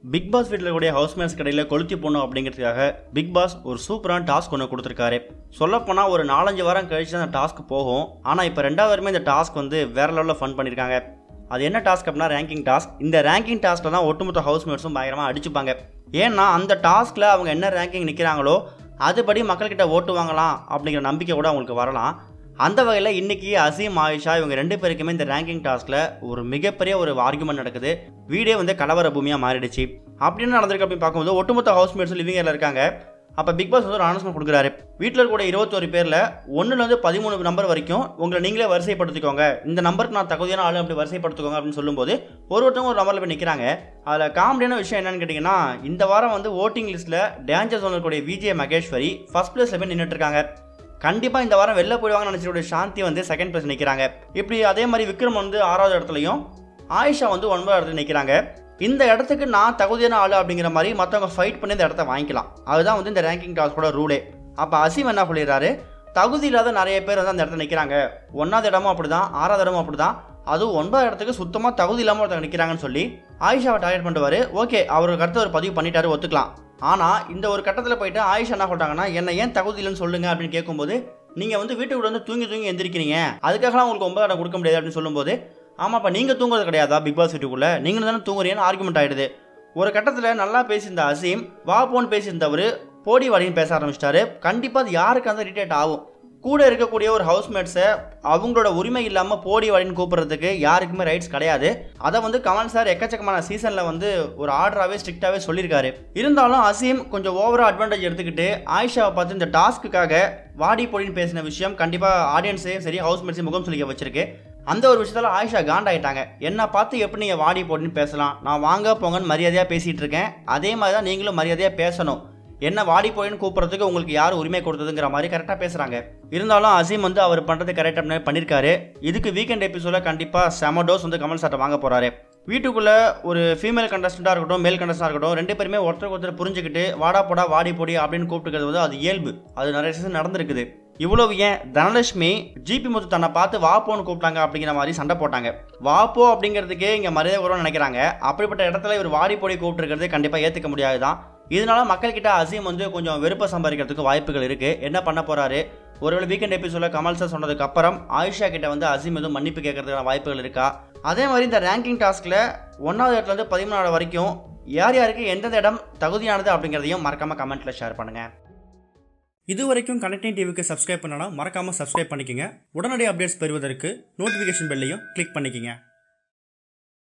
big pass வீட்டில் கூடிய housemates கடையில் கொளுத்தி போடணும் அப்படிங்கிறதுக்காக பிக் பாஸ் ஒரு சூப்பரான டாஸ்க் ஒன்று கொடுத்துருக்காரு சொல்லப்போனால் ஒரு நாலஞ்சு வாரம் கழிச்சு அந்த டாஸ்க் போகும் ஆனால் இப்போ ரெண்டாவது வாரமே இந்த டாஸ்க் வந்து வேற லெவலில் ஃபன் பண்ணியிருக்காங்க அது என்ன டாஸ்க் அப்படின்னா ரேங்கிங் டாஸ்க் இந்த ரேங்கிங் டாஸ்க்கில் தான் ஒட்டுமொத்த ஹவுஸ்மேட்ஸும் பயங்கரமாக அடிச்சுப்பாங்க ஏன்னா அந்த டாஸ்கில் அவங்க என்ன ரேங்கிங் நிற்கிறாங்களோ அதுபடி மக்கள்கிட்ட ஓட்டு வாங்கலாம் அப்படிங்கிற நம்பிக்கை கூட அவங்களுக்கு வரலாம் அந்த வகையில் இன்னைக்கு அசீம் ஆயிஷா இவங்க ரெண்டு பேருக்குமே இந்த ரேங்கிங் டாஸ்கில் ஒரு மிகப்பெரிய ஒரு ஆர்குமெண்ட் நடக்குது வீடே வந்து கலவர பூமியாக மாறிடுச்சு அப்படின்னு நடந்திருக்கு அப்படின்னு பார்க்கும்போது ஒட்டுமொத்த ஹவுஸ்மேட்ஸ் லிவிங் ஏரியில் இருக்காங்க அப்போ பிக் பாஸ் வந்து ஒரு அனௌன்ஸ்மெண்ட் கொடுக்குறாரு வீட்டில் இருக்கக்கூடிய இருபத்தோரு பேரில் ஒன்றுலேருந்து பதிமூணு நம்பர் வரைக்கும் உங்களை நீங்களே வரிசைப்படுத்திக்கோங்க இந்த நம்பருக்கு நான் தகுதியான ஆளு அப்படி வரிசைப்படுத்திக்கோங்க அப்படின்னு சொல்லும்போது ஒரு ஒருத்தவங்க ஒரு நம்பரில் போய் நிற்கிறாங்க அதில் காமெடியான விஷயம் என்னன்னு கேட்டிங்கன்னா இந்த வாரம் வந்து ஓட்டிங் லிஸ்ட்டில் டேஞ்சர் ஜோனில் இருக்கக்கூடிய விஜய் மகேஸ்வரி ஃபர்ஸ்ட் பிளேஸில் போய் நின்றுட்டு இருக்காங்க கண்டிப்பாக இந்த வாரம் வெளில போயிடுவாங்கன்னு நினச்சிக்கூடிய சாந்தி வந்து செகண்ட் பிளேஸ் நிற்கிறாங்க இப்படி அதே மாதிரி விக்ரம் வந்து ஆறாவது இடத்துலையும் ஆயிஷா வந்து ஒன்பதாவது இடத்துல நிற்கிறாங்க இந்த இடத்துக்கு நான் தகுதியான ஆளு அப்படிங்கிற மாதிரி மற்றவங்க ஃபைட் பண்ணி இந்த இடத்த வாங்கிக்கலாம் அதுதான் வந்து இந்த ரேங்கிங் டாஸ்கோட ரூலே அப்போ அசீம் என்ன சொல்லிடுறாரு தகுதி இல்லாத நிறைய பேர் வந்து அந்த இடத்துல நிற்கிறாங்க ஒன்றாவது இடமும் அப்படி தான் ஆறாவது இடமும் அப்படி தான் அதுவும் ஒன்பதாவது இடத்துக்கு சுத்தமாக தகுதி இல்லாமல் ஒருத்தவங்க நிற்கிறாங்கன்னு சொல்லி ஆயிஷாவை டார்கெட் பண்ணுவார் ஓகே அவர் கருத்து ஒரு பதிவு பண்ணிட்டாரு ஒத்துக்கலாம் ஆனால் இந்த ஒரு கட்டத்தில் போயிட்டு ஆயிஷா என்ன சொல்கிறாங்கன்னா என்ன ஏன் தகுதி இல்லைன்னு சொல்லுங்க அப்படின்னு கேட்கும்போது நீங்கள் வந்து வீட்டுக்குள்ள வந்து தூங்கி தூங்கி எந்திரிக்கிறீங்க அதுக்காகலாம் உங்களுக்கு ஒன்பது இடம் கொடுக்க முடியாது அப்படின்னு சொல்லும்போது ஆமாப்பா நீங்கள் தூங்குறது கிடையாதா பிக் பாஸ் வீட்டுக்குள்ளே நீங்கள் தானே தூங்குறீங்கன்னு ஆர்குமெண்ட் ஆகிடுது ஒரு கட்டத்தில் நல்லா பேசியிருந்த அசீம் வா போன்னு பேசியிருந்தவர் போடி வாடின்னு பேச ஆரம்பிச்சிட்டாரு கண்டிப்பாக அது யாருக்கு அந்த இரிட்டேட் ஆகும் கூட இருக்கக்கூடிய ஒரு ஹவுஸ்மேட்ஸை அவங்களோட உரிமை இல்லாமல் போடி வாடின்னு கூப்பிட்றதுக்கு யாருக்குமே ரைட்ஸ் கிடையாது அதை வந்து கமல் சார் எக்கச்சக்கமான சீசனில் வந்து ஒரு ஆர்டராகவே ஸ்ட்ரிக்டாகவே சொல்லியிருக்காரு இருந்தாலும் அசீம் கொஞ்சம் ஓவராக அட்வான்டேஜ் எடுத்துக்கிட்டு ஆயிஷாவை பார்த்து இந்த டாஸ்க்குக்காக வாடி போடின்னு பேசின விஷயம் கண்டிப்பாக ஆடியன்ஸையும் சரி ஹவுஸ்மேட்ஸையும் முகம் சொல்லிக்க வச்சிருக்கு அந்த ஒரு விஷயத்தில் ஆயிஷா காண்டாயிட்டாங்க என்னை பார்த்து எப்படி நீங்கள் வாடி போடின்னு பேசலாம் நான் வாங்க போங்கன்னு மரியாதையாக பேசிகிட்டு இருக்கேன் அதே மாதிரி தான் நீங்களும் மரியாதையாக பேசணும் என்ன வாடி போயின்னு கூப்பிட்றதுக்கு உங்களுக்கு யார் உரிமை கொடுத்ததுங்கிற மாதிரி கரெக்டாக பேசுகிறாங்க இருந்தாலும் அசீம் வந்து அவர் பண்ணுறது கரெக்டாக பண்ணியிருக்காரு இதுக்கு வீக்கெண்ட் எபிசோடில் கண்டிப்பாக செம டோஸ் வந்து கமல் சார்ட்ட வாங்க போகிறாரு வீட்டுக்குள்ளே ஒரு ஃபீமேல் கண்டஸ்டண்ட்டாக இருக்கட்டும் மேல் கண்டஸ்டாக இருக்கட்டும் ரெண்டு பேருமே ஒருத்தருக்கு ஒருத்தர் புரிஞ்சுக்கிட்டு வாடா போடா வாடி போடி அப்படின்னு கூப்பிட்டுக்கிறது வந்து அது இயல்பு அது நிறைய சீசன் நடந்திருக்குது இவ்வளவு ஏன் தனலட்சுமி ஜிபி முத்து தன்னை பார்த்து வாப்போன்னு கூப்பிட்டாங்க அப்படிங்கிற மாதிரி சண்டை போட்டாங்க வாப்போ அப்படிங்கிறதுக்கே இங்கே மரியாதை குறவுன்னு நினைக்கிறாங்க அப்படிப்பட்ட இடத்துல இவர் வாடி போடி கூப்பிட்டுருக்கிறது கண்டிப்பாக ஏற்றுக்க முடியாது தான் இதனால மக்கள்கிட்ட அசீம் வந்து கொஞ்சம் வெறுப்பை சம்பாதிக்கிறதுக்கு வாய்ப்புகள் இருக்குது என்ன பண்ண போகிறாரு ஒருவேளை வீக்கெண்ட் எபிசோடில் கமல் சார் சொன்னதுக்கு அப்புறம் ஆயிஷா கிட்ட வந்து அசீம் எதுவும் மன்னிப்பு கேட்கறதுக்கான வாய்ப்புகள் இருக்கா அதே மாதிரி இந்த ரேங்கிங் டாஸ்கில் ஒன்றாவது இடத்துலேருந்து பதிமூணாவது வரைக்கும் யார் யாருக்கு எந்தெந்த இடம் தகுதியானது அப்படிங்கிறதையும் மறக்காமல் கமெண்ட்டில் ஷேர் பண்ணுங்கள் இது வரைக்கும் கனெக்டிங் டிவிக்கு சப்ஸ்கிரைப் பண்ணனா மறக்காமல் சப்ஸ்கிரைப் பண்ணிக்கங்க உடனடி அப்டேட்ஸ் பெறுவதற்கு நோட்டிஃபிகேஷன் பெல்லையும் கிளிக் பண்ணிக்கங்க